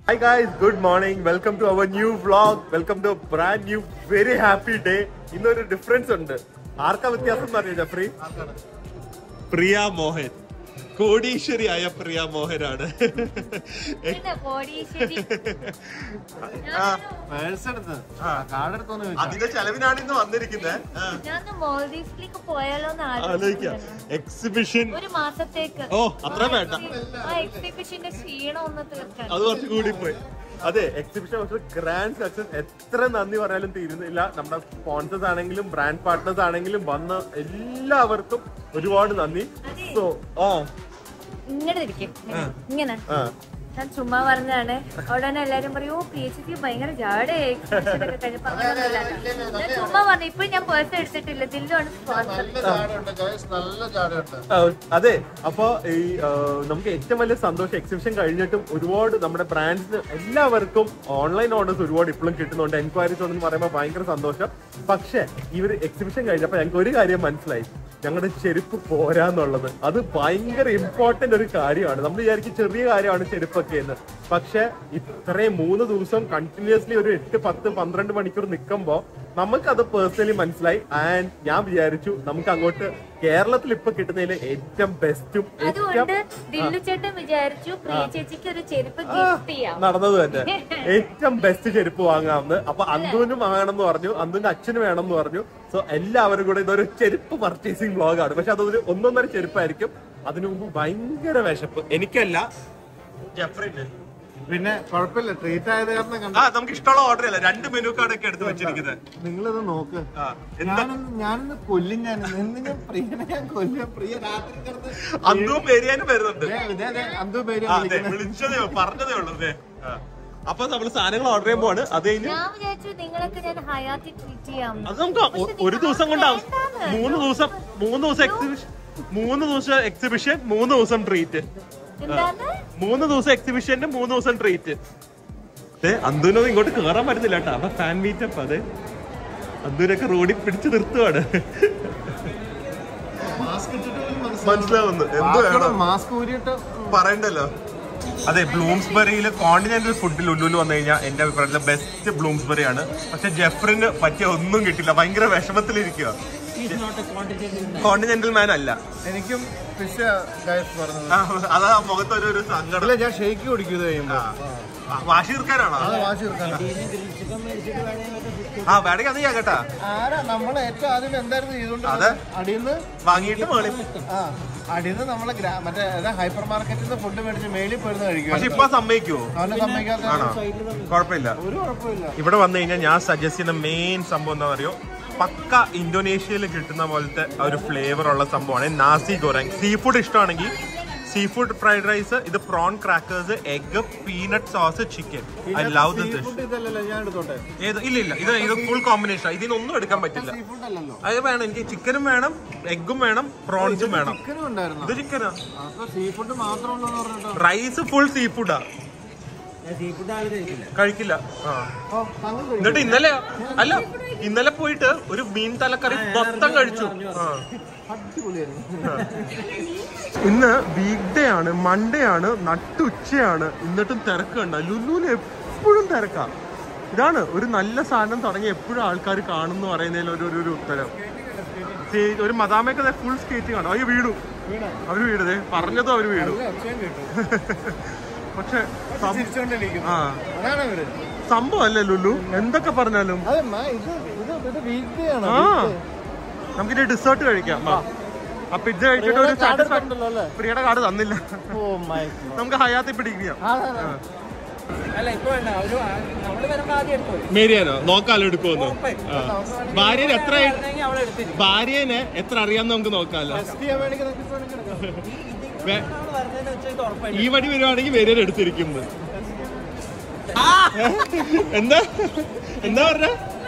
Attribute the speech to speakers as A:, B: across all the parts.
A: Hi guys, good morning. Welcome to our new vlog. Welcome to a brand new, very happy day. ഇന്നൊരു difference ഉണ്ട് ആർക്കാ വ്യത്യാസം എന്ന് അറിയോ ജഫ്രി പ്രിയ മോഹൻ കോടീശ്വരിയായ പ്രിയ മോഹനാണ്
B: പിന്നെ കോടീശ്വരി
A: ആ,
C: പേഴ്സ് എടുത്ത്
A: ആ.
C: കാർഡ് എടുത്തോന്ന് ചോദിച്ചാ
A: അതിന്റെ ചെലവിനാണ് ഇന്ന് വന്നിരിക്കുന്നത്
B: ഞാൻ മോൾഡീവ്സിലേക്ക് പോയാലോ എന്ന്
A: ആലോചിക്കാം
B: ആലോചിക്കുന്നു
A: എക്സിബിഷൻ
B: ഒരു മാസത്തേക്ക്
A: ഓ, അത്ര വേണ്ട.
B: ആ എക്സിബിഷന്റെ ക്ഷീണം ഒന്ന് തീർക്കാൻ
A: അത് കുറച്ച് കൂടി പോയി അതെ എക്സിബിഷൻ പക്ഷേ ഗ്രാൻഡ് സക്സസ് എത്ര നന്ദി പറഞ്ഞാലും തീരുന്നില്ല നമ്മുടെ സ്പോൺസേഴ്സ് ആണെങ്കിലും ബ്രാൻഡ് പാർട്ട്നേഴ്സ് ആണെങ്കിലും വന്ന എല്ലാവർക്കും ഒരുപാട് നന്ദി സോ ആ
B: ഇങ്ങനെ ഇരിക്കും ഇങ്ങനെ
A: ആ
B: ഞാൻ ചുമ്മാ പറഞ്ഞാണ് ഉടനെ എല്ലാരും പറയും ഓ പി എച്ച് ഡി ഭയങ്കര ജാടയായി exhibition ഒക്കെ കഴിഞ്ഞപ്പോ അങ്ങനെയൊന്നുമില്ല കേട്ടോ. ഞാൻ ചുമ്മാ പറഞ്ഞു ഇപ്പൊ ഞാൻ പേഴ്സ് എടുത്തിട്ടില്ല ദില്ലുമാണ് സ്പോൺസർ
C: നല്ല ചാടുണ്ട് ഗൈസ് നല്ല ചാടുണ്ട്
A: ആ, അതെ അപ്പൊ ഈ ആ, നമുക്ക് ഏറ്റവും വലിയ സന്തോഷം എക്സിബിഷൻ കഴിഞ്ഞിട്ടും ഒരുപാട് നമ്മുടെ ബ്രാൻഡ്സിന് എല്ലാവർക്കും ഓൺലൈൻ ഓർഡേഴ്സ് ഒരുപാട് ഇപ്പോഴും കിട്ടുന്നുണ്ട് എൻക്വയറീസ് ഉണ്ടെന്ന് പറയുമ്പോൾ ഭയങ്കര സന്തോഷം പക്ഷെ ഈ ഒരു എക്സിബിഷൻ കഴിഞ്ഞപ്പോൾ ഞങ്ങൾക്ക് ഒരു കാര്യം മനസ്സിലായി ഞങ്ങളുടെ ചെരുപ്പ് പോരാന്നുള്ളത് അത് ഭയങ്കര ഇമ്പോർട്ടന്റ് ഒരു കാര്യമാണ് നമ്മൾ വിചാരിക്കും ചെറിയ കാര്യമാണ് ചെരുപ്പൊക്കെ എന്ന് പക്ഷെ ഇത്രയും മൂന്ന് ദിവസം കണ്ടിന്യൂസ്ലി ഒരു എട്ട് പത്ത് പന്ത്രണ്ട് മണിക്കൂർ നിൽക്കുമ്പോൾ നമുക്കത് പേഴ്സണലി മനസ്സിലായി ആൻഡ് ഞാൻ വിചാരിച്ചു നമുക്ക് അങ്ങോട്ട് കേരളത്തിൽ ഇപ്പൊ കിട്ടുന്നതിൽ ഏറ്റവും ബെസ്റ്റും
B: അതുകൊണ്ട്
A: ഏറ്റവും
B: ദില്ലു ചേട്ടൻ വിചാരിച്ചു പ്രിയ ചേച്ചിക്ക് ഒരു ചെരുപ്പ് ഗിഫ്റ്റ് ചെയ്യാം
A: നടന്നത് തന്നെ ഏറ്റവും ബെസ്റ്റ് ചെരുപ്പ് വാങ്ങാമെന്ന് അപ്പൊ അന്തുവിനും വാങ്ങണമെന്ന് പറഞ്ഞു അന്തുവിന്റെ അച്ഛന് വേണമെന്ന് പറഞ്ഞു സോ എല്ലാവരും കൂടെ ഇതൊരു ചെരുപ്പ് പർച്ചേസിംഗ് വ്ളോഗാണ് പക്ഷെ അതൊരു ഒന്നൊന്നര ചെരുപ്പായിരിക്കും അതിനു മുമ്പ് ഭയങ്കര വിശപ്പ് എനിക്കല്ല ജഫ്രിന്
C: പിന്നെ കുഴപ്പമില്ല ട്രീറ്റ് ആയത് കാരണം കണ്ട
A: ആ നമുക്ക് ഇഷ്ടമുള്ള ഓർഡർ അല്ല രണ്ട് മെനു കാർഡ് ഒക്കെ എടുത്ത് വെച്ചിരിക്കുന്നത്
C: നിങ്ങളിത് നോക്ക്
A: ആ, എന്താ
C: ഞാനൊന്ന് ഞാനൊന്ന് കൊല്ലും ഞാൻ എന്ന് ഞാൻ പ്രിയനെ ഞാൻ കൊല്ലും പ്രിയ രാത്രി കിടന്ന്
A: അന്തുവും ഏരിയാനും വരുന്നുണ്ട്
C: ദേ, ദേ, ദേ, അന്തു പേര്
A: ആ, അതെ വിളിച്ചതേ ഉള്ളൂ, പറഞ്ഞതേ ഉള്ളൂ അതെ ആ. അപ്പൊ നമ്മള് സാധനങ്ങൾ ഓർഡർ ചെയ്യുമ്പോണ് അത് കഴിഞ്ഞ്
B: ഞാൻ വിചാരിച്ചു നിങ്ങളൊക്കെ ഞാൻ ഹയാത്തി ട്രീറ്റ് ചെയ്യാം
A: അത് നമുക്ക് ഒ- ഒരു ദിവസം കൊണ്ടാവും മൂന്ന് ദിവസം മൂന്ന് ദിവസം എക്സിബിഷൻ മൂന്ന് ദിവസം എക്സിബിഷൻ മൂന്ന് ദിവസം ട്രീറ്റ്
B: എന്താണ്
A: മൂന്ന് ദിവസം എക്സിബിഷന്റെ മൂന്ന് ദിവസം ട്രീറ്റ് അന്തുവിനൊന്നും ഇങ്ങോട്ട് കേറാൻ പറ്റുന്നില്ല കേട്ടോ അപ്പൊ ഫാൻ മീറ്റപ്പ് അതെ അന്തുവിനൊക്കെ റോഡിൽ പിടിച്ചു നിർത്തുവാണ്
C: മാസ്ക് ഇട്ടിട്ട് പോലും
A: മനസ്സിലാവുന്നു എന്ത് വേണം
C: മാസ്ക് ഊരിയിട്ട്
A: പറയണ്ടല്ലോ അതെ ബ്ലൂംസ്ബറിയിൽ കോണ്ടിനെന്റൽ ഫുഡിൽ ഉള്ളിൽ വന്നു കഴിഞ്ഞാൽ എന്റെ അഭിപ്രായത്തിൽ ബെസ്റ്റ് ബ്ലൂംസ്ബറി ആണ് പക്ഷെ ജെഫറിന് പറ്റിയ ഒന്നും കിട്ടില്ല ഭയങ്കര വിഷമത്തിലിരിക്കുക കോണ്ടിനെന്റൽ മാൻ അല്ല
C: എനിക്കും ഫിഷ് ഗൈസ് പറഞ്ഞത്
A: ആ, അതാ മുഖത്ത് ഒരു ഒരു സങ്കടം
C: ഇല്ല ഞാൻ ഷെയ്ക്ക് കുടിക്കും ഇത് കഴിയുമ്പോ
A: ആ, വാശി തീർക്കാനാണോ
C: അത് വാശി തീർക്കാനാ
A: ആ വേണമെങ്കിൽ അത് ചെയ്യാം കേട്ടാ
C: ആരാ നമ്മൾ ഏറ്റവും ആദ്യം എന്തായിരുന്നു ചെയ്തോണ്ട്
A: അതെ.
C: അടിയിന്ന്
A: വാങ്ങിയിട്ട് മേളി
C: ആ അടിയിന്ന് നമ്മള് ഗ്രാ- മറ്റേ ഹൈപ്പർ മാർക്കറ്റിൽ നിന്ന് ഫുഡ് മേടിച്ച് മേളിൽ പോയിരുന്ന്
A: പക്ഷെ
C: കഴിക്കും
A: ഇപ്പൊ സമ്മതിക്കുവോ
C: അവനെ സമ്മതിക്കാത്ത
A: ആണോ കുഴപ്പമില്ല
C: ഒരു കുഴപ്പമില്ല
A: ഇവിടെ വന്നു കഴിഞ്ഞാൽ ഞാൻ സജസ്റ്റ് ചെയ്യുന്ന മെയിൻ സംഭവം എന്താ അറിയോ പക്ക ഇന്തോനേഷ്യയിൽ കിട്ടുന്ന പോലത്തെ ആ ഒരു ഫ്ലേവർ ഉള്ള സംഭവമാണ് നാസി ഗോറാങ് സീ ഫുഡ് ഇഷ്ടമാണെങ്കിൽ സീ ഫുഡ് ഫ്രൈഡ് റൈസ് ഇത് prawn crackers egg peanut sauce chicken I love this dish
C: food ഇതല്ലല്ലോ ഞാൻ എടുത്തോട്ടെ
A: ഏത് ഇല്ല ഇല്ല ഇത് ഇത് ഫുൾ കോമ്പിനേഷൻ ഇതിനൊന്നും എടുക്കാൻ പറ്റില്ല
C: സീ ഫുഡ് അല്ലല്ലോ
A: അത് വേണം എനിക്ക് ചിക്കനും വേണം എഗ്ഗും വേണം പ്രോൺസും വേണം
C: ചിക്കനും ഉണ്ടായിരുന്നു
A: ഇത് ചിക്കനാ
C: അപ്പൊ സീ ഫുഡ് മാത്രമുള്ളൂ പറഞ്ഞിട്ടോ
A: റൈസ് ഫുൾ സീ ഫുഡാ കഴിക്കില്ല ആ
C: ഓ, താങ്കൾ കഴിക്കും.
A: എന്നിട്ട് ഇന്നലെ അല്ല ഇന്നലെ പോയിട്ട് ഒരു മീൻ തലക്കറി മൊത്തം കഴിച്ചു ആ.
C: അടിപൊളിയായിരുന്നു
A: ഇന്ന് വീക്ക് ഡേ ആണ് മൺഡേ ആണ് നട്ടുച്ചയാണ് എന്നിട്ടും തിരക്ക് കണ്ട ലുലുവിൽ എപ്പോഴും തിരക്കാ ഇതാണ് ഒരു നല്ല സാധനം തുടങ്ങി എപ്പോഴും ആൾക്കാർ കാണുന്നു പറയുന്നതിൽ ഒരു ഒരു- ഒരു ഉത്തരം സേ- ഒരു മദാമയൊക്കെ ഫുൾ സ്കേറ്റിംഗ് ആണ് അയ്യോ വീണു അവര് വീടതേ പറഞ്ഞതും അവര് വീണു
C: നല്ല ഒച്ചയും കേട്ടു
A: പക്ഷെ സം-
C: ചിരിച്ചോണ്ടിരിക്കുന്നു
A: ആ
C: അതാണ് അവര്
A: സംഭവം അല്ലേ ലുലു എന്തൊക്കെ പറഞ്ഞാലും
C: അതെ മാ, ഇത് ഇത് ഇത് വീക്ക് ഡേ ആണ്
A: ആ നമുക്കിനി ഡിസേർട്ട് കഴിക്കാം വാ. അപ്പൊ ഇത് കഴിച്ചിട്ട് ഒരു സാറ്റിസ്ഫാക്ഷൻ
C: ഉണ്ടല്ലോ അല്ലേ
A: പ്രിയയുടെ കാർഡ് തന്നില്ല
C: ഓ മൈ
A: നമുക്ക് ഹയാത്തി പിടിക്കാം
D: അല്ല ഇപ്പൊ വേണ്ട ഒരു നമ്മള് വരുമ്പോ ആദ്യം എടുത്തു
A: മേരിയാനോ നോക്കാലോ എടുക്കുമെന്ന് ഭാര്യനെ എത്ര
D: അല്ലെങ്കിൽ അവളെ എടുത്തിരിക്കും
A: ഭാര്യനെ എത്ര അറിയാന്ന് നമുക്ക് നോക്കാലോ
C: ടെസ്റ്റ് ചെയ്യാൻ വേണമെങ്കിൽ നമുക്ക് ഇപ്പൊ വേണമെങ്കിൽ എടുക്കാം.
A: വേ-
D: വരുന്നതെന്ന് വെച്ചാൽ ഇത് ഉറപ്പായിട്ട്
A: ഈ വഴി വരുവാണെങ്കിൽ മേരിയൻ എടുത്തിരിക്കുന്നത് എന്താ എന്താ പറഞ്ഞ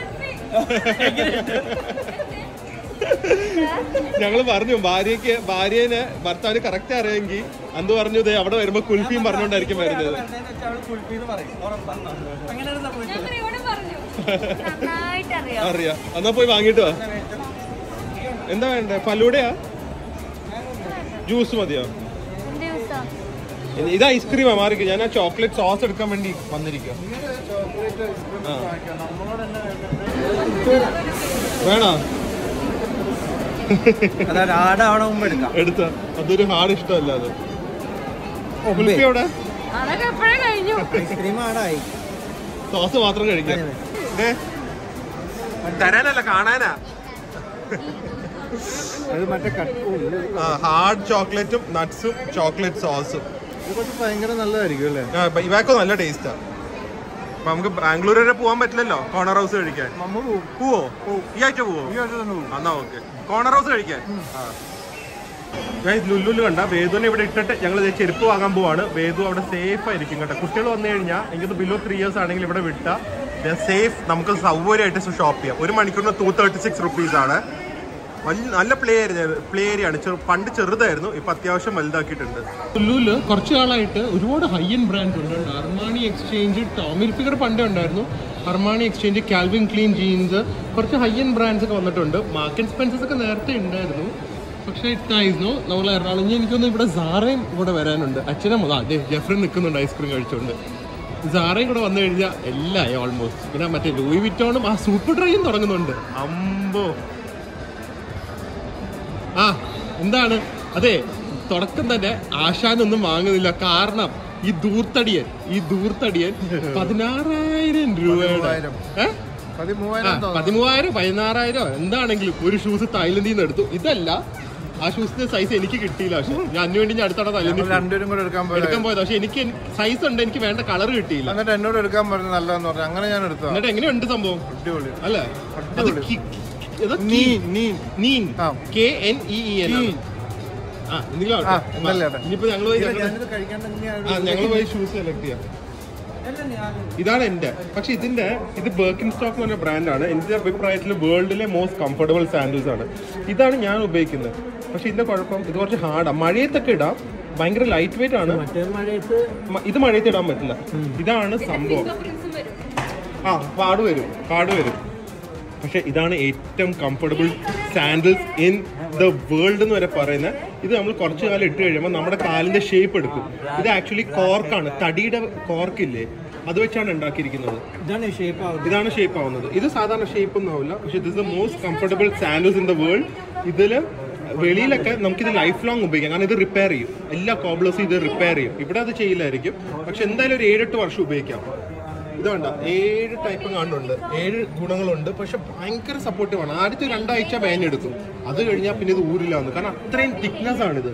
A: ഞങ്ങള് പറഞ്ഞു ഭാര്യക്ക് ഭാര്യനെ ഭർത്താവിന് കറക്റ്റ് അറിയാമെങ്കിൽ അന്ന് പറഞ്ഞു ദേ അവിടെ വരുമ്പോ കുൽഫിയും പറഞ്ഞോണ്ടായിരിക്കും വരുന്നത്
D: വരുന്നതെന്ന് വെച്ചാൽ അവള് കുളിപ്പിന്ന് പറയും ഉറപ്പാണ് അങ്ങനെയാണ് സംഭവിച്ചത്
B: നന്നായിട്ട് അറിയാം
A: അറിയാം എന്നാ പോയി വാങ്ങിട്ട് വാ എന്താ വേണ്ടേ ഫലൂടയാ ജ്യൂസ് മതിയോ
B: എന്ത് ദിവസം
A: ഇത് ഐസ്ക്രീമാ മാറിക്കും ഞാൻ ആ ചോക്ലേറ്റ് സോസ് എടുക്കാൻ വേണ്ടി വന്നിരിക്കുക വേണോ
D: അതായത് ആടാവണ മുമ്പ് എടുക്കാം
A: എടുത്ത അതൊരു ഹാർഡ് ഇഷ്ടമല്ല അത് കുൽഫി എവിടെ
B: അതൊക്കെ എപ്പോഴും കഴിഞ്ഞു
D: ഐസ്ക്രീം ആടായി
A: സോസ് മാത്രം കഴിക്കാം ദേ, തരാനല്ല കാണാനാ
C: അത് മറ്റേ കട്ട് ഓ, ഇത്
A: ഹാർഡ് ചോക്ലേറ്റും നട്ട്സും ചോക്ലേറ്റ് സോസും
C: ഇത് കുറച്ച് ഭയങ്കര നല്ലതായിരിക്കും അല്ലേ
A: ഇവാക്കോ നല്ല ടേസ്റ്റാ അപ്പൊ നമുക്ക് ബാംഗ്ലൂർ വരെ പോകാൻ പറ്റില്ലല്ലോ കോണർ ഹൗസ് കഴിക്കാൻ
C: നമ്മ പോവും
A: പോവോ ഈ ആഴ്ച പോവോ
C: ഈ ആഴ്ച തന്നെ പോവും
A: എന്നാ ഓക്കെ കോണർ ഹൗസ് കഴിക്കാൻ ലുല്ലുല് കണ്ട വേദുവിനെ ഇവിടെ ഇട്ടിട്ട് ഞങ്ങൾ ചെരുപ്പ് വാങ്ങാൻ പോവാണ് വേദു അവിടെ സേഫ് ആയിരിക്കും കേട്ടോ കുട്ടികൾ വന്നു കഴിഞ്ഞാൽ എനിക്കത് ബിലോ ത്രീ ഇയേഴ്സ് ആണെങ്കിൽ ഇവിടെ വിട്ട സേഫ് നമുക്ക് സൗകര്യമായിട്ട് ഷോപ്പ് ചെയ്യാം ഒരു മണിക്കൂറിന് ടു തേർട്ടി സിക്സ് റുപ്പീസ് ആണ് വലിയ നല്ല പ്ലേ ഏരിയ പ്ലേ ഏരിയ ആണ് ചെറു- പണ്ട് ചെറുതായിരുന്നു ഇപ്പൊ അത്യാവശ്യം വലുതാക്കിയിട്ടുണ്ട് ലുലുല് കുറച്ച് കാലമായിട്ട് ഒരുപാട് ഹൈ എൻഡ് ബ്രാൻഡ്സ് ഉണ്ട് അർമാണി എക്സ്ചേഞ്ച് ടോമിൽ ഫിഗർ പണ്ടേ ഉണ്ടായിരുന്നു Armani Exchange Calvin Klein jeans കുറച്ച് ഹൈ എൻഡ് ബ്രാൻഡ്സ് ഒക്കെ വന്നിട്ടുണ്ട് മാർക്കറ്റ് സ്പെൻസസ് ഒക്കെ നേരത്തെ ഉണ്ടായിരുന്നു പക്ഷേ ഇട്ടായിരുന്നു നമ്മൾ എറണാകുളം ഇനി എനിക്കൊന്ന് ഇവിടെ സാറയും ഇവിടെ വരാനുണ്ട് അച്ഛനും ആ ദേ ജെഫ്രി നിൽക്കുന്നുണ്ട് ഐസ്ക്രീം കഴിച്ചുകൊണ്ട് സാറയും കൂടെ വന്നു കഴിഞ്ഞാൽ എല്ലായി ഓൾമോസ്റ്റ് പിന്നെ മറ്റേ ലൂയി വിറ്റോണും ആ സൂപ്പർ ഡ്രൈയും തുടങ്ങുന്നുണ്ട് അമ്പോ ആ എന്താണ് അതെ തുടക്കം തന്നെ ആശാനൊന്നും വാങ്ങുന്നില്ല കാരണം ഈ ദൂർത്തടിയൻ ഈ ദൂർത്തടിയൻ പതിനാറായിരം രൂപയുടെ
C: പതിമൂവായിരം.
A: ഏ? ആ,
C: പതിമൂവായിരം തോന്നുന്നു.
A: പതിമൂവായിരം പതിനാറായിരം എന്താണെങ്കിലും ഒരു ഷൂസ് തായ്ലൻഡിൽ നിന്ന് എടുത്തു ഇതല്ല ആ ഷൂസിന്റെ സൈസ് എനിക്ക് കിട്ടിയില്ല പക്ഷെ ഞാൻ അതിന് വേണ്ടി ഞാൻ അടുത്തവിടെ
C: നമ്മൾ
A: തായ്ലൻഡിൽ
C: രണ്ടുപേരും കൂടെ എടുക്കാൻ പോയത്
A: എടുക്കാൻ പോയത് പക്ഷെ എനിക്ക് സൈസ് ഉണ്ട് എനിക്ക് വേണ്ട കളർ കിട്ടിയില്ല
C: എന്നിട്ട് എന്നോട് എടുക്കാൻ പറഞ്ഞു നല്ലതെന്ന് പറഞ്ഞു അങ്ങനെ ഞാൻ എടുത്തതാ
A: എന്നിട്ട് എങ്ങനെയുണ്ട് സംഭവം
C: അടിപൊളി
A: അല്ലേ അത്
C: അടിപൊളി.
A: കി- ഏതാ?
C: നീൻ നീൻ
A: നീൻ
C: ആ.
A: K N E E N
C: നീൻ.
A: ആ എന്തെങ്കിലും ആവട്ടെ.
C: ആ, എന്നല്ലേ ആവട്ടെ.
A: ഇനിയിപ്പോ ഞങ്ങൾ പോയി
C: ഇല്ല,
A: ഞങ്ങളുടെ-
C: ഞാനിത് കഴിക്കാണ്ട് ഇങ്ങനെയാണ്
A: ആ ഞങ്ങൾ പോയി ഷൂസ് സെലക്ട് ചെയ്യാം ഇതാണ് എന്റെ പക്ഷെ ഇതിന്റെ ഇത് ബർക്കിൻ സ്റ്റോക്ക് എന്ന് പറഞ്ഞ ബ്രാൻഡാണ് എന്റെ അഭിപ്രായത്തിൽ വേൾഡിലെ മോസ്റ്റ് കംഫർട്ടബിൾ സാൻഡിൽസ് ആണ് ഇതാണ് ഞാൻ ഉപയോഗിക്കുന്നത് പക്ഷെ ഇതിന്റെ കുഴപ്പം ഇത് കുറച്ച് ഹാർഡാണ് മഴയത്തൊക്കെ ഇടാം ഭയങ്കര ലൈറ്റ് വെയിറ്റ് ആണ് മ- ഇത് മഴയത്ത് ഇടാൻ പറ്റില്ല ഇതാണ് സംഭവം ആ പാട് വരും പാട് വരും പക്ഷെ ഇതാണ് ഏറ്റവും comfortable sandals in the world എന്ന് വരെ പറയുന്നത് ഇത് നമ്മൾ കുറച്ചു കാലം ഇട്ട് കഴിയുമ്പോൾ നമ്മുടെ കാലിന്റെ ഷേപ്പ് എടുക്കും ഇത് ആക്ച്വലി കോർക്കാണ് തടിയുടെ കോർക്കില്ലേ അത് വെച്ചാണ് ഉണ്ടാക്കിയിരിക്കുന്നത്
D: ഇതാണ് ഷേപ്പ് ആവുന്നത്
A: ഇതാണ് ഷേപ്പ് ആവുന്നത് ഇത് സാധാരണ ഷേപ്പ് ഒന്നും ആവില്ല പക്ഷെ ഇത് the most comfortable sandals in the world ഇതില് വെളിയിലൊക്കെ നമുക്കിത് ലൈഫ് ലോങ് ഉപയോഗിക്കാം കാരണം ഇത് റിപ്പയർ ചെയ്യും എല്ലാ കോബ്ലേഴ്സും ഇത് റിപ്പയർ ചെയ്യും ഇവിടെ അത് ചെയ്യില്ലായിരിക്കും പക്ഷെ എന്തായാലും ഒരു ഏഴെട്ട് വർഷം ഉപയോഗിക്കാം ഇത് വേണ്ട ഏഴ് ടൈപ്പ് കാണുന്നുണ്ട് ഏഴ് ഗുണങ്ങളുണ്ട് പക്ഷെ ഭയങ്കര സപ്പോർട്ടീവ് ആണ് ആദ്യത്തെ രണ്ടാഴ്ച വേനെടുക്കും അത് കഴിഞ്ഞാൽ പിന്നെ ഇത് ഊരില്ലാന്ന് കാരണം അത്രയും തിക്നെസ് ആണിത്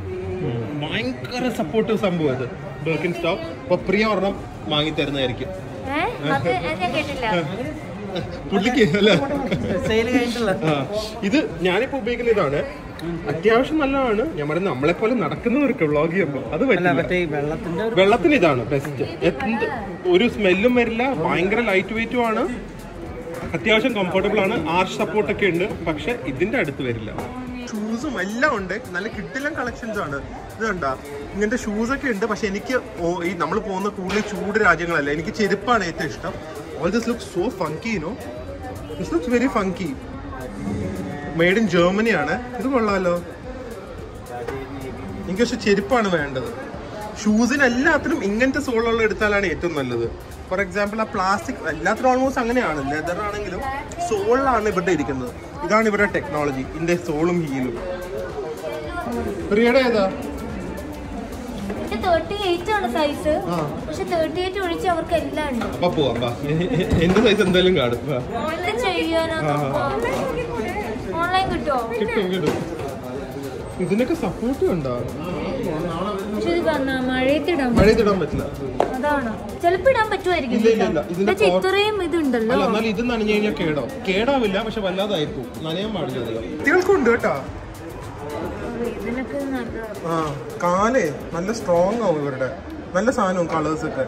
A: ഭയങ്കര സപ്പോർട്ടീവ് സംഭവം ഇത് ബർക്കിൻ സ്റ്റോക്ക് അപ്പൊ പ്രിയ ഒരെണ്ണം വാങ്ങി തരുന്നതായിരിക്കും
B: ഏഹ് അത് അത് ഞാൻ കേട്ടില്ല
A: പുള്ളിക്ക് അല്ലേ
D: സെയിൽ കഴിഞ്ഞിട്ടുള്ള
A: ആ, ഇത് ഞാനിപ്പോ ഉപയോഗിക്കുന്ന ഇതാണ് അത്യാവശ്യം നല്ലതാണ് ഞാൻ പറയുന്നത് നമ്മളെ പോലെ നടക്കുന്നവർക്ക് വ്ളോഗ് ചെയ്യുമ്പോൾ അത്
D: അല്ല
A: പറ്റില്ല
D: മറ്റേ ഈ വെള്ളത്തിന്റെ ഒരു
A: വെള്ളത്തിന് ഇതാണ് ബെസ്റ്റ് എന്ത് ഒരു സ്മെല്ലും വരില്ല ഭയങ്കര ലൈറ്റ് വെയിറ്റും ആണ് അത്യാവശ്യം കംഫർട്ടബിൾ ആണ് ആർച്ച് സപ്പോർട്ട് ഒക്കെ ഉണ്ട് പക്ഷെ ഇതിന്റെ അടുത്ത് വരില്ല ഷൂസും എല്ലാം ഉണ്ട് നല്ല കിട്ടില്ല കളക്ഷൻസ് ആണ് ഇത് കണ്ട ഇങ്ങനത്തെ ഷൂസ് ഒക്കെ ഉണ്ട് പക്ഷെ എനിക്ക് ഓ- ഈ നമ്മൾ പോകുന്ന കൂടുതൽ ചൂട് രാജ്യങ്ങളല്ല എനിക്ക് ചെരുപ്പാണ് ഏറ്റവും ഇഷ്ടം all this look so funky no this looks very funky made in Germany ആണ് ഇത് കൊള്ളാലോ എനിക്ക് പക്ഷെ ചെരുപ്പാണ് വേണ്ടത് ഷൂസിന് എല്ലാത്തിനും ഇങ്ങനത്തെ സോളുള്ള എടുത്താലാണ് ഏറ്റവും നല്ലത് ഫോർ എക്സാമ്പിൾ ആ പ്ലാസ്റ്റിക് എല്ലാത്തിനും ഓൾമോസ്റ്റ് അങ്ങനെയാണ് ലെതർ ആണെങ്കിലും സോളിലാണ് ഇവിടെ ഇരിക്കുന്നത് ഇതാണ് ഇവരുടെ ടെക്നോളജി ഇതിന്റെ സോളും ഹീലും പ്രിയയുടെ ഏതാ
B: എന്റെ തേർട്ടി എയ്റ്റ് ആണ് സൈസ്
A: ആ.
B: പക്ഷെ തേർട്ടി എയ്റ്റ് ഒഴിച്ച് അവർക്ക് എല്ലാം ഉണ്ട്
A: അപ്പൊ പോവാം വാ. എന്റെ സൈസ് എന്തായാലും കാണും വാ.
B: എന്ത് ചെയ്യാനാ ഓൺലൈൻ കിട്ടുമോ
A: കിട്ടും കിട്ടും ഇതിനൊക്കെ സപ്പോർട്ട് ഉണ്ടോ
B: പക്ഷെ ഇത് പറഞ്ഞ മഴയത്തിടാൻ
A: മഴയത്തിടാൻ പറ്റില്ല
B: അതാണ് ചിലപ്പോ ഇടാൻ പറ്റുമായിരിക്കും
A: ഇല്ല, ഇല്ല, ഇല്ല. ഇതിന്റെ
B: പക്ഷെ
A: കോർ-
B: ഇത്രയും ഇതുണ്ടല്ലോ
A: അല്ല എന്നാൽ ഇത് നനഞ്ഞു കഴിഞ്ഞാൽ കേടോ കേടാവില്ല പക്ഷെ വല്ലാതായിരിക്കും നനയാൻ പാടില്ല അധികം കുട്ടികൾക്കുണ്ട് കേട്ടോ
B: ഇതിനൊക്കെ നല്ല
A: ആ കാലേ നല്ല സ്ട്രോങ് ആവും ഇവരുടെ നല്ല സാധനവും കളേഴ്സ് ഒക്കെ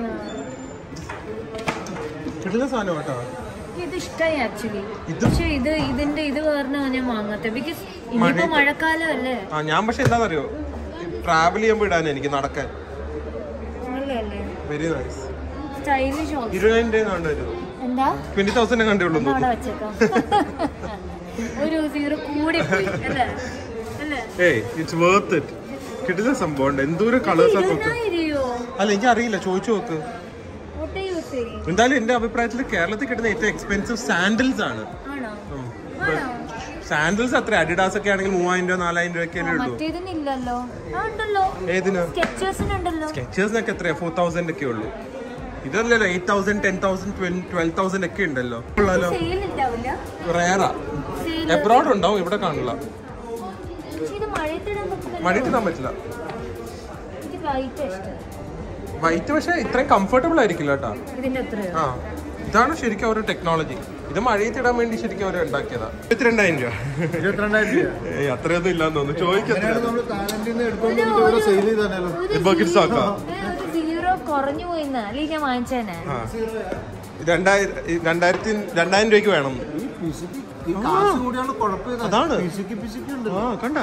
A: കിട്ടുന്ന സാധനം കേട്ടോ
B: ഇത് ഇഷ്ടമായി ആക്ച്വലി
A: ഇത്
B: പക്ഷെ ഇത് ഇതിന്റെ ഇത് കാരണം ഞാൻ വാങ്ങാത്ത ബിക്കോസ് ഇനിയിപ്പോ മഴക്കാലം അല്ലേ
A: ആ ഞാൻ പക്ഷെ എന്താണെന്നറിയോ ട്രാവൽ ചെയ്യുമ്പോൾ ഇടാൻ എനിക്ക് നടക്കാൻ
B: നല്ലല്ലേ
A: വെരി നൈസ്
B: സ്റ്റൈലിഷ് ഓൾസോ
A: ഇരുപതിനായിരം രൂപ കണ്ടു വരും
B: എന്താ
A: ട്വന്റി തൗസൻഡ് കണ്ടുള്ളൂ
B: എന്നാ അവിടെ വെച്ചേക്കാം ഒരു സീറോ കൂടി പോയി അല്ലേ അല്ലേ
A: ഏയ് ഇറ്റ്സ് വർത്ത് ഇറ്റ് കിട്ടുന്ന സംഭവം ഉണ്ട് എന്തോരം കളേഴ്സ് ഒക്കെ
B: ഇരുപതിനായിരയോ
A: അല്ല എനിക്ക് അറിയില്ല ചോദിച്ചു നോക്ക്
B: what are you saying?
A: എന്തായാലും എന്റെ അഭിപ്രായത്തിൽ കേരളത്തിൽ കിട്ടുന്ന ഏറ്റവും എക്സ്പെൻസീവ് സാൻഡിൽസ് ആണ്
B: ആണോ
A: ഉം.
B: ആണോ
A: സാൻഡിൽസ് അത്ര അഡിഡാസ് ഒക്കെ ആണെങ്കിൽ മൂവായിരം രൂപ നാലായിരം രൂപയൊക്കെ ഉള്ളൂ
B: മറ്റേതിനില്ലല്ലോ ആ ഉണ്ടല്ലോ
A: ഏതിന്
B: സ്കെച്ചേഴ്സിനുണ്ടല്ലോ
A: സ്കെച്ചേഴ്സിനൊക്കെ എത്രയാ ഫോർ തൗസൻഡ് ഒക്കെ ഉള്ളൂ ഇതല്ലല്ലോ eight thousand ten thousand twelve thousand ഒക്കെ ഉണ്ടല്ലോ ഉള്ളല്ലോ
B: സെയിൽ ഉണ്ടാവില്ല
A: റയറാ
B: സെയിൽ
A: എബ്രോഡ് ഉണ്ടാവും ഇവിടെ കാണില്ല
B: പക്ഷെ ഇത് മഴയത്തിടാൻ പറ്റില്ല
A: മഴയിട്ട് ഇടാൻ പറ്റില്ല
B: എനിക്ക് വൈറ്റ് ഇഷ്ടം
A: വൈറ്റ് പക്ഷെ ഇത്രയും കംഫർട്ടബിൾ ആയിരിക്കില്ല കേട്ടാ
B: ഇതിന്റെ എത്രയോ
A: ആ ഇതാണ് ശരിക്കും ഒരു ടെക്നോളജി ഇത് മഴയത്ത് ഇടാൻ വേണ്ടി ശരിക്കും അവർ ഉണ്ടാക്കിയതാ ഇരുപത്തിരണ്ടായിരം രൂപ
C: ഇരുപത്തിരണ്ടായിരം രൂപ
A: ഏയ് അത്രയൊന്നും ഇല്ലാന്ന് തോന്നുന്നു ചോദിക്കത്ര
C: അങ്ങനെയാണ് നമ്മൾ തായ്ലൻഡിൽ നിന്ന് എടുത്തോണ്ട് വന്നിട്ട് ഇവിടെ സെയിൽ ചെയ്താലോ
B: ഒരു
A: bucket stock ആ?
B: സീറോ കുറഞ്ഞു പോയിന്ന് അല്ലെങ്കിൽ ഞാൻ വാങ്ങിച്ചേനെ
A: ആ രണ്ടായിരം രണ്ടായിരത്തി രണ്ടായിരം രൂപയ്ക്ക് വേണം
C: ഈ പിശുക്ക് ഈ കാശ് കൂടിയാണ് കുഴപ്പമില്ല
A: അതാണ്.
C: പിശുക്ക് പിശുക്ക് ഉണ്ട്
A: ആ കണ്ട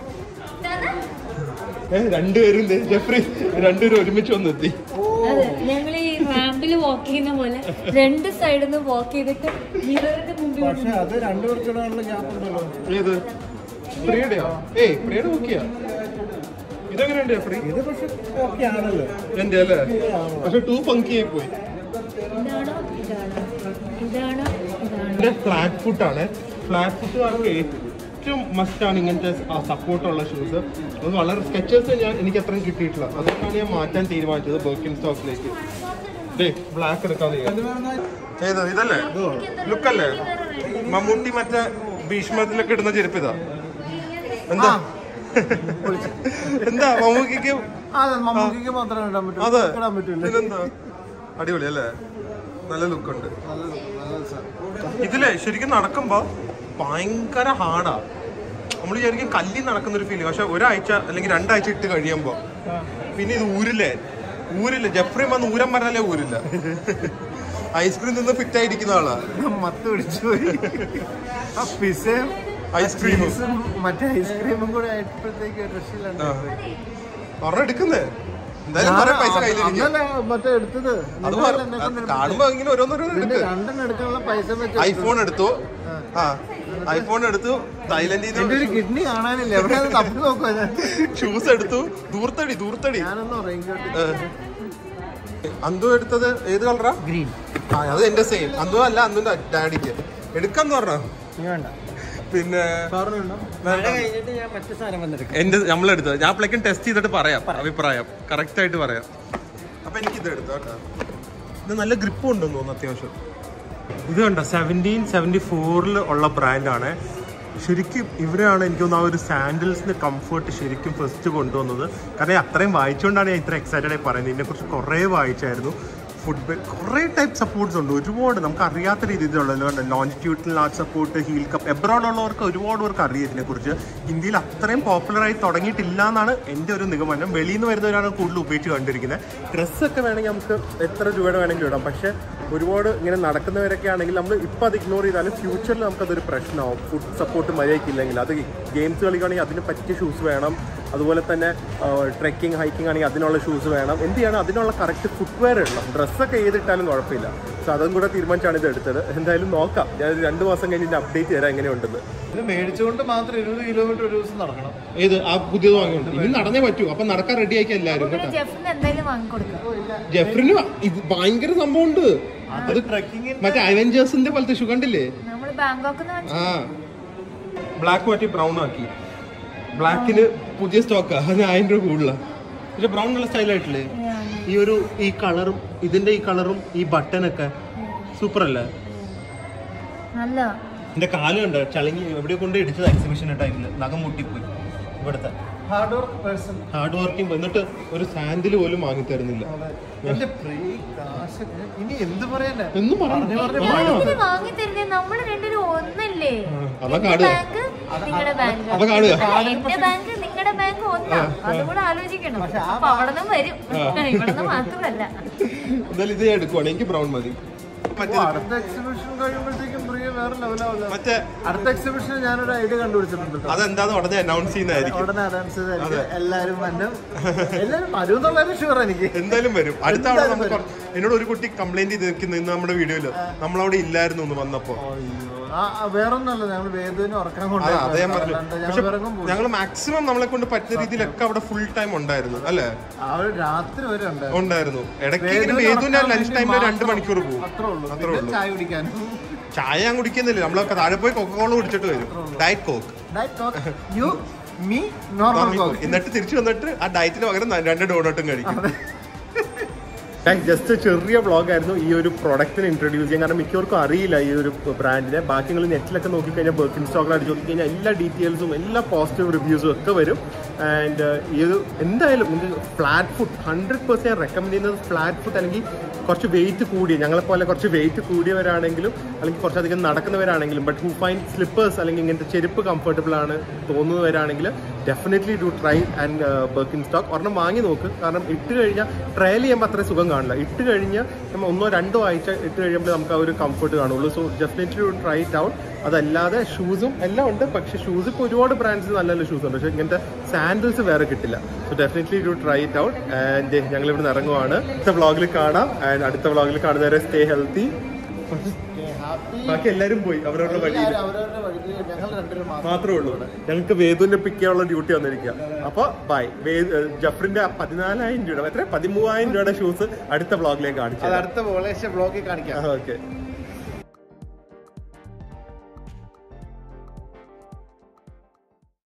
A: രണ്ടുപേരും ദേ, ജെഫ്രി രണ്ടുപേരും ഒരുമിച്ച് വന്നെത്തി
B: അതെ ഞങ്ങൾ ഈ റാമ്പിൽ വാക്ക് ചെയ്യുന്ന പോലെ രണ്ട് സൈഡിൽ നിന്ന് വാക്ക് ചെയ്തിട്ട് മിററിന്റെ മുമ്പിൽ
C: പക്ഷെ അത് രണ്ടു പേർക്കിടാനുള്ള ഗ്യാപ്പ് ഉണ്ടല്ലോ
A: ഏത് പ്രിയയുടെയോ ഏയ് പ്രിയയുടെ ബുക്കിയാ ഇതെങ്ങനെയുണ്ട് ജെഫ്രി
C: ഇത് പക്ഷെ ഓക്കെ ആണല്ലോ
A: എന്റെ അല്ലേ പക്ഷെ ടൂ ഫങ്കിയായി പോയി
B: ഇതാണോ ഇതാണോ ഇതാണോ ഇതാണോ
A: ഇതിന്റെ ഫ്ലാറ്റ് ഫുട്ട് ആണ് ഫ്ലാറ്റ് ഫുട്ട് ആണെങ്കിൽ ഏറ്റവും മസ്റ്റ് ആണ് ഇങ്ങനത്തെ സപ്പോർട്ടുള്ള ഷൂസ് അത് വളരെ സ്കെച്ചേഴ്സ് ഞാൻ എനിക്ക് അത്രയും കിട്ടിയിട്ടില്ല അതുകൊണ്ടാണ് ഞാൻ മാറ്റാൻ തീരുമാനിച്ചത് ബർക്കിൻ സ്റ്റോക്കിലേക്ക് ബ്ലാക്ക് എടുക്കാൻ ഏത് ഇതല്ലേ ലുക്ക് അല്ലേ മമ്മൂട്ടി മറ്റേ ഭീഷ്മത്തിലൊക്കെ ഇടുന്ന ചെരുപ്പ് ഇതാ എന്താ എന്താ മമ്മൂക്കിക്ക്
C: അതെ മമ്മൂക്കിക്ക് മാത്രമേ ഇടാൻ പറ്റൂ
A: അതെ
C: ഇടാൻ പറ്റൂല
A: പിന്നെന്താ അടിപൊളി അല്ലേ നല്ല ലുക്കുണ്ട്
C: നല്ല നല്ല രസാ.
A: ഇതിലെ ശരിക്കും നടക്കുമ്പോ ഭയങ്കര ഹാർഡാ നമ്മൾ ശരിക്കും കല്ലി നടക്കുന്ന ഒരു ഫീലിംഗ് പക്ഷെ ഒരാഴ്ച അല്ലെങ്കിൽ രണ്ടാഴ്ച ഇട്ട് കഴിയുമ്പോ പിന്നെ ഇത് ഊരില്ലേ ഊരില്ല ജെഫ്രി വന്ന് ഊരം പറഞ്ഞാലേ ഊരില്ല ഐസ്ക്രീം നിന്ന് ഫിറ്റ് ആയിരിക്കുന്ന ആളാ
C: മത്ത് പിടിച്ചു പോയി ആ പിസയും
A: ഐസ്ക്രീമും
C: ചീസും മറ്റേ ഐസ്ക്രീമും കൂടെ ആയപ്പോഴത്തേക്ക് രക്ഷയില്ലാണ്ട്
A: ആ. ഒരെണ്ണം എടുക്കുന്നേ എന്തായാലും കുറെ പൈസ കയ്യിലിരിക്കും
C: അന്നല്ലേ മറ്റേ എടുത്തത്
A: അത്
C: നിങ്ങൾ
A: പറ-
C: എന്നെ
A: അത്
C: കൊണ്ട്
A: കാണുമ്പോ ഇങ്ങനെ ഓരോന്നോരോന്ന്
C: ഇതിന്റെ
A: എടുക്ക്
C: രണ്ടെണ്ണം എടുക്കാനുള്ള പൈസ വെച്ച്
A: ഐഫോൺ എടുത്തു ആ ഐഫോൺ എടുത്തു തായ്ലൻഡിൽ
C: എന്റെ ഒരു കിഡ്നി കാണാനില്ല എവിടെയാണ് തപ്പി നോക്കുക ഞാൻ
A: ഷൂസ് എടുത്തു ദൂർത്തടി ദൂർത്തടി
C: ഞാനൊന്നും റെയിൻകോട്ട്
A: അന്തു എടുത്തത് ഏത് കളറാ
C: ഗ്രീൻ
A: ആ അത് എന്റെ സെയിം അന്തു അല്ല അന്തുന്റെ ഡാഡിക്ക് എടുക്കാന്ന് പറഞ്ഞോ
C: വേണ്ട
A: പിന്നെ
C: പറഞ്ഞുണ്ടോ മഴ കഴിഞ്ഞിട്ട് ഞാൻ മറ്റു സാധനം വന്നെടുക്കാം
A: എന്റെ നമ്മളെടുത്തത് ഞാൻ അപ്പോഴേക്കും ടെസ്റ്റ് ചെയ്തിട്ട് പറയാം അഭിപ്രായം കറക്റ്റ് ആയിട്ട് പറയാം അപ്പൊ എനിക്ക് ഇത് എടുത്തു കേട്ടോ ഇത് നല്ല ഗ്രിപ്പ് ഉണ്ടെന്ന് തോന്നുന്നു അത്യാവശ്യം ഇത് കണ്ട സെവൻറ്റീൻ സെവൻറ്റി ഫോറിൽ ഉള്ള ബ്രാൻഡാണ് ശരിക്കും ഇവരാണ് എനിക്ക് തോന്നുന്നു ആ ഒരു സാൻഡിൽസിന് കംഫർട്ട് ശരിക്കും ഫസ്റ്റ് കൊണ്ടുവന്നത് കാരണം അത്രയും വായിച്ചുകൊണ്ടാണ് ഞാൻ ഇത്ര എക്സൈറ്റഡ് ആയി പറയുന്നത് ഇതിനെക്കുറിച്ച് കുറേ വായിച്ചായിരുന്നു ഫുഡ് കുറേ ടൈപ്പ് സപ്പോർട്ട്സ് ഉണ്ട് ഒരുപാട് നമുക്ക് അറിയാത്ത രീതിയിലുള്ള longitudinal arch support heel cup abroad ഉള്ളവർക്ക് ഒരുപാട് പേർക്ക് അറിയാം ഇതിനെക്കുറിച്ച് ഇന്ത്യയിൽ അത്രയും പോപ്പുലറായി തുടങ്ങിയിട്ടില്ല എന്നാണ് എൻ്റെ ഒരു നിഗമനം വെളിയിൽ നിന്ന് വരുന്നവരാണ് കൂടുതൽ ഉപയോഗിച്ച് കണ്ടിരിക്കുന്നത് ഡ്രസ്സൊക്കെ വേണമെങ്കിൽ നമുക്ക് എത്ര രൂപയുടെ വേണമെങ്കിലും ഇടാം പക്ഷേ ഒരുപാട് ഇങ്ങനെ നടക്കുന്നവരൊക്കെ ആണെങ്കിൽ നമ്മൾ ഇപ്പം അത് ഇഗ്നോർ ചെയ്താലും ഫ്യൂച്ചറിൽ നമുക്കതൊരു പ്രശ്നമാവും ഫുഡ് സപ്പോർട്ട് മര്യാദയ്ക്കില്ലെങ്കിൽ അത് ഗെയിംസ് കളിക്കുകയാണെങ്കിൽ അതിന് പറ്റിയ ഷൂസ് വേണം അതുപോലെ തന്നെ ട്രെക്കിംഗ് ഹൈക്കിംഗ് ആണെങ്കിൽ അതിനുള്ള ഷൂസ് വേണം എന്ത് ചെയ്യണം അതിനുള്ള കറക്റ്റ് ഫുട്വെയർ ഇടണം ഡ്രസ്സൊക്കെ ഏതിട്ടാലും കുഴപ്പമില്ല സോ അതും കൂടെ തീരുമാനിച്ചാണ് ഇത് എടുത്തത് എന്തായാലും നോക്കാം ഞാൻ ഒരു രണ്ട് മാസം കഴിഞ്ഞ് അപ്ഡേറ്റ് തരാം എങ്ങനെയുണ്ടെന്ന്
C: ഇത് മേടിച്ചുകൊണ്ട് മാത്രം ഇരുപത് കിലോമീറ്റർ ഒരു ദിവസം നടക്കണം
A: ഏത് ആ പുതിയത് വാങ്ങിയുണ്ട് ഇനി നടന്നേ പറ്റൂ അപ്പൊ നടക്കാൻ റെഡി ആക്കി എല്ലാവരും
B: പിന്നെ ജെഫിന് എന്തായാലും വാങ്ങിക്കൊടുക്കാം
A: ജെഫ്രിന് ഇത് ഭയങ്കര സംഭവമുണ്ട്
C: അത് ട്രക്കിങ്ങിൽ
A: മറ്റേ അവഞ്ചേഴ്സിന്റെ പോലത്തെ ഷൂ കണ്ടില്ലേ
B: നമ്മൾ ബാങ്കോക്ക്
A: ആ ബ്ലാക്ക് മാറ്റി ബ്രൗൺ ആക്കി ബ്ലാക്കിന് പുതിയ സ്റ്റോക്കാ അതിന് ആയിരം രൂപ കൂടുതലാ പക്ഷെ ബ്രൗൺ നല്ല സ്റ്റൈലായിട്ടില്ലേ ഈ ഒരു ഈ കളറും ഇതിന്റെ ഈ കളറും ഈ ബട്ടനൊക്കെ സൂപ്പർ അല്ലേ
B: നല്ല
A: എന്റെ കാല് കണ്ട ചളങ്ങി എവിടെ കൊണ്ട് ഇടിച്ചത് എക്സിബിഷൻ ടൈമില് നഖം മുട്ടിപ്പോയി ഇവിടുത്തെ
C: hard work person
A: hard working എന്നിട്ട് ഒരു സാൻഡിൽ പോലും വാങ്ങി തരുന്നില്ല
C: എന്റെ പ്രിയ കാശ് ഇനി എന്ത് പറയാനാ
A: എന്നും പറഞ്ഞു
B: ഇതിന് വാങ്ങി തരുന്നേ നമ്മള് രണ്ടുപേരും ഒന്നല്ലേ
A: അവ
B: എന്റെ
A: കാണുക
B: ബാങ്ക് നിങ്ങളുടെ ബാങ്ക്
A: അവ കാണുക
B: എന്റെ ബാങ്ക് നിങ്ങളുടെ ബാങ്ക് ഒന്നാ അതും കൂടെ ആലോചിക്കണം അപ്പൊ അവിടെ നിന്നും വരും ഇവിടെ നിന്ന് മാത്രമല്ല
A: എന്തായാലും ഇത് ഞാൻ എടുക്കുവാണ് എനിക്ക് ബ്രൗൺ മതി മറ്റേ
C: അടുത്ത എക്സിബിഷൻ കഴിയുമ്പോഴത്തേക്കും പ്രിയ വേറെ ലെവലാവില്ല
A: മറ്റേ
C: അടുത്ത എക്സിബിഷന് ഞാനൊരു ഐഡിയ കണ്ടുപിടിച്ചിട്ടുണ്ട് കേട്ടോ.
A: അതെന്താന്ന് ഉടനെ അനൗൺസ് ചെയ്യുന്നതായിരിക്കും
C: ഉടനെ അനൗൺസ് ചെയ്തായിരിക്കും എല്ലാരും വന്നും എല്ലാരും വരുമെന്നുള്ളൊരു ഷുവർ എനിക്ക്
A: എന്തായാലും വരും അടുത്ത തവണ നമുക്ക് കുറ- എന്നോട് ഒരു കുട്ടി കംപ്ലൈന്റ് ചെയ്ത് നിൽക്കുന്ന ഇന്ന് നമ്മുടെ വീഡിയോയില് നമ്മളവിടെ ഇല്ലായിരുന്നു എന്ന് വന്നപ്പോ
C: അയ്യോ ആ ആ, വേറൊന്നുമല്ല ഞങ്ങൾ വേദുവിനെ ഉറക്കാൻ
A: ആ,
C: കൊണ്ടുപോയി
A: അതേ ഞാൻ പറഞ്ഞു
C: അല്ലാണ്ട്
A: പക്ഷെ
C: ഞങ്ങൾ വേറെങ്ങും പോയി
A: ഞങ്ങൾ മാക്സിമം നമ്മളെ കൊണ്ട് പറ്റുന്ന രീതിയിലൊക്കെ അവിടെ ഫുൾ ടൈം ഉണ്ടായിരുന്നു അല്ലേ
C: ആ ഒരു രാത്രി വരെ ഉണ്ട്
A: ഉണ്ടായിരുന്നു ഇടയ്ക്ക് ഇങ്ങനെ
C: വേദുവിനെ
A: വേദുവിന്റെ
C: ഉറക്കാൻ
A: ലഞ്ച്
C: വേണ്ടി
A: ടൈമിൽ രണ്ട്
C: മാത്രം.
A: മണിക്കൂർ പോകും
C: അത്രേ ഉള്ളൂ
A: അത്രേ
C: പിന്നെ
A: ഉള്ളൂ.
C: ചായ കുടിക്കാനും
A: ചായ ഞാൻ കുടിക്കുന്നില്ല നമ്മളൊക്കെ താഴെ പോയി കൊക്കക്കോള കുടിച്ചിട്ട് വരും diet Coke
C: diet Coke you me normal Coke
A: എന്നിട്ട് തിരിച്ചു വന്നിട്ട് ആ ഡയറ്റിന് പകരം ന- രണ്ട് ഡോണട്ടും കഴിക്കും ജസ്റ്റ് ചെറിയ വ്ളോഗ് ആയിരുന്നു ഈ ഒരു പ്രൊഡക്റ്റിനെ ഇൻട്രൊഡ്യൂസ് ചെയ്യാൻ കാരണം മിക്കവർക്കും അറിയില്ല ഈ ഒരു ബ്രാൻഡിനെ ബാക്കി നിങ്ങൾ നെറ്റിലൊക്കെ നോക്കിക്കഴിഞ്ഞാൽ ബർക്കിൻ സ്റ്റോക്കിൽ അടിച്ച് നോക്കിക്കഴിഞ്ഞാൽ എല്ലാ ഡീറ്റെയിൽസും എല്ലാ പോസിറ്റീവ് റിവ്യൂസും ഒക്കെ വരും ആൻഡ് ഈ ഒരു എന്തായാലും നിങ്ങൾക്ക് flat foot hundred percent recommend ചെയ്യുന്നത് ഫ്ലാറ്റ് ഫുഡ് അല്ലെങ്കിൽ കുറച്ച് വെയിറ്റ് കൂടിയ ഞങ്ങളെ പോലെ കുറച്ച് വെയിറ്റ് കൂടിയവരാണെങ്കിലും അല്ലെങ്കിൽ കുറച്ചധികം നടക്കുന്നവരാണെങ്കിലും ബട്ട് ഹു ഫൈൻ സ്ലിപ്പേഴ്സ് അല്ലെങ്കിൽ ഇങ്ങനത്തെ ചെരുപ്പ് കംഫർട്ടബിൾ ആണ് തോന്നുന്നവരാണെങ്കിൽ definitely do try and Birkenstock ഒരെണ്ണം വാങ്ങി നോക്ക് കാരണം ഇട്ട് കഴിഞ്ഞാൽ ട്രയൽ ചെയ്യുമ്പോൾ അത്രയും സുഖം കാണില്ല ഇട്ട് കഴിഞ്ഞ് നമ്മൾ ഒന്നോ രണ്ടോ ആഴ്ച ഇട്ട് കഴിയുമ്പോൾ നമുക്ക് ആ ഒരു കംഫർട്ട് കാണുള്ളൂ so definitely do try it out അതല്ലാതെ ഷൂസും എല്ലാം ഉണ്ട് പക്ഷേ ഷൂസ് ഇപ്പോൾ ഒരുപാട് ബ്രാൻഡ്സ് നല്ല നല്ല ഷൂസ് ഉണ്ട് പക്ഷേ ഇങ്ങനത്തെ സാൻഡിൽസ് വേറെ കിട്ടില്ല so definitely do try it out and ഞങ്ങൾ ഇവിടെ ഇറങ്ങുവാണ് അടുത്ത വ്ളോഗിൽ കാണാം ആൻഡ് അടുത്ത വ്ളോഗിൽ കാണുന്നവരെ സ്റ്റേ ഹെൽത്തി
C: ഹാപ്പി
A: ബാക്കി എല്ലാവരും പോയി അവരവരുടെ വഴിയിൽ
C: അവരവരുടെ വഴിക്ക് ഞങ്ങൾ രണ്ടുപേരും മാത്രം
A: മാത്രമേ ഉള്ളൂ ഞങ്ങൾക്ക് വേദുവിനെ പിക്ക് ചെയ്യാനുള്ള ഡ്യൂട്ടി വന്നിരിക്കുക അപ്പൊ ബൈ ജഫറിന്റെ പതിനാലായിരം രൂപ എത്ര പതിമൂവായിരം രൂപയുടെ ഷൂസ് അടുത്ത വ്ളോഗിലേക്ക് കാണിച്ചു
C: അത് അടുത്ത വോളേഷ്യ ബ്ലോഗിൽ കാണിക്കാം
A: ഓക്കെ